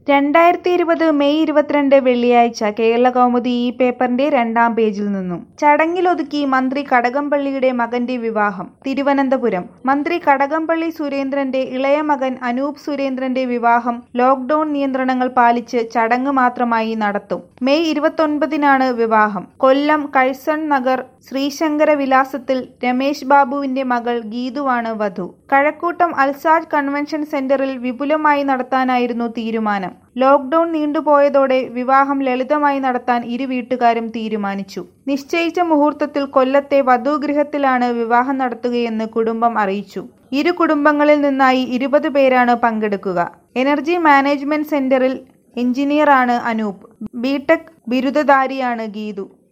രണ്ടായിരത്തി ഇരുപത് മെയ് ഇരുപത്തിരണ്ട് വെള്ളിയാഴ്ച കേരളകൗമുദി ഈ പേപ്പറിന്റെ രണ്ടാം പേജിൽ നിന്നും ചടങ്ങിലൊതുക്കി മന്ത്രി കടകംപള്ളിയുടെ മകന്റെ വിവാഹം തിരുവനന്തപുരം മന്ത്രി കടകംപള്ളി സുരേന്ദ്രന്റെ ഇളയ മകൻ അനൂപ് സുരേന്ദ്രന്റെ വിവാഹം ലോക്ഡൌൺ നിയന്ത്രണങ്ങൾ പാലിച്ച് ചടങ്ങ് മാത്രമായി നടത്തും മെയ് ഇരുപത്തൊൻപതിനാണ് വിവാഹം കൊല്ലം കഴ്സൺ നഗർ ശ്രീശങ്കര വിലാസത്തിൽ രമേശ് ബാബുവിന്റെ മകൾ ഗീതുവാണ് വധു കഴക്കൂട്ടം അൽസാജ് കൺവെൻഷൻ സെന്ററിൽ വിപുലമായി നടത്താനായിരുന്നു തീരുമാനം ലോക്ഡൌൺ നീണ്ടുപോയതോടെ വിവാഹം ലളിതമായി നടത്താൻ ഇരു വീട്ടുകാരും തീരുമാനിച്ചു നിശ്ചയിച്ച മുഹൂർത്തത്തിൽ കൊല്ലത്തെ വധുഗൃഹത്തിലാണ് വിവാഹം നടത്തുകയെന്ന് കുടുംബം അറിയിച്ചു ഇരു കുടുംബങ്ങളിൽ നിന്നായി ഇരുപത് പേരാണ് പങ്കെടുക്കുക എനർജി മാനേജ്മെന്റ് സെന്ററിൽ എഞ്ചിനീയറാണ് അനൂപ് ബിടെക് ബിരുദധാരിയാണ് ഗീതു